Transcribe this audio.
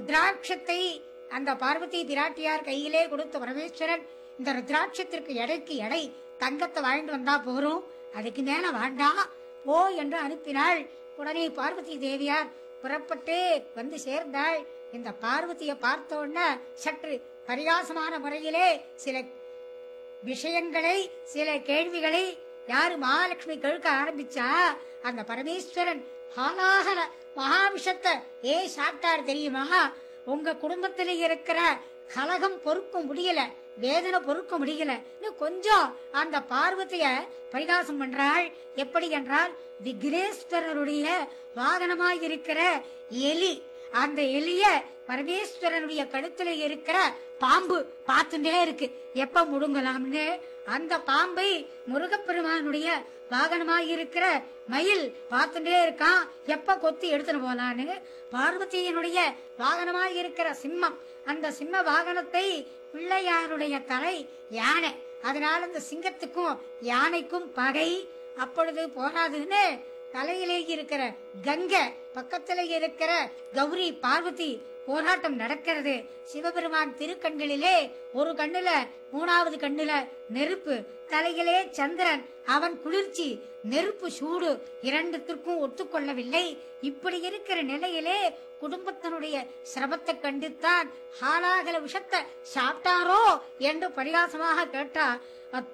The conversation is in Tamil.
ருத்ராட்சத்தை அந்த பார்வதி பிராட்டியார் கையிலே கொடுத்த பரமேஸ்வரன் இந்த ருத்ராட்சத்திற்கு எடைக்கு எடை தங்கத்தை வாங்கிட்டு வந்தா போறோம் அதுக்கு மேல வேண்டாம் போ என்று அனுப்பினாள் உடனே பார்வதி தேவியார் புறப்பட்டு வந்து சேர்ந்தாள் இந்த பார்வதியை பார்த்த உடனே சற்று பரிகாசமான முறையிலே சில விஷயங்களை சில கேள்விகளை யாரு மகாலட்சுமி கேட்க ஆரம்பிச்சா அந்த பரமேஸ்வரன் ஹாலாகல மகாவிஷத்தை ஏ சாப்பிட்டார் தெரியுமா உங்க குடும்பத்துல இருக்கிற கலகம் பொறுக்க முடியல வேதனை பொறுக்க முடியல இன்னும் கொஞ்சம் அந்த பார்வதிய பரிகாசம் பண்றாள் எப்படி என்றால் விக்னேஸ்வரருடைய வாகனமாய் இருக்கிற எலி அந்த எலிய பரமேஸ்வரனுடைய கழுத்துல இருக்கிற பாம்பு பார்த்துட்டே இருக்கு எப்ப முடுங்கலாம்னு அந்த பாம்பை முருகப்பெருமானுடைய வாகனமாய் இருக்கிற மயில் பார்த்துட்டே இருக்கான் எப்ப கொத்தி எடுத்துட்டு போலான்னு பார்வதியினுடைய வாகனமாய் இருக்கிற சிம்மம் அந்த சிம்ம வாகனத்தை பிள்ளையாருடைய தலை யானை அதனால அந்த சிங்கத்துக்கும் யானைக்கும் பகை அப்பொழுது போராதுன்னு தலையிலே இருக்கிற கங்கை பக்கத்துல இருக்கிற கௌரி பார்வதி போராட்டம் நடக்கிறது சிவபெருமான் திருக்கண்களிலே ஒரு கண்ணுல மூணாவது கண்ணுல நெருப்பு தலையிலே சந்திரன் அவன் குளிர்ச்சி நெருப்பு சூடு இரண்டுத்திற்கும் ஒத்துக்கொள்ளவில்லை இப்படி இருக்கிற நிலையிலே குடும்பத்தினுடைய சிரமத்தை கண்டுத்தான் ஹாலாகல விஷத்தை சாப்பிட்டாரோ என்று பரிகாசமாக கேட்டா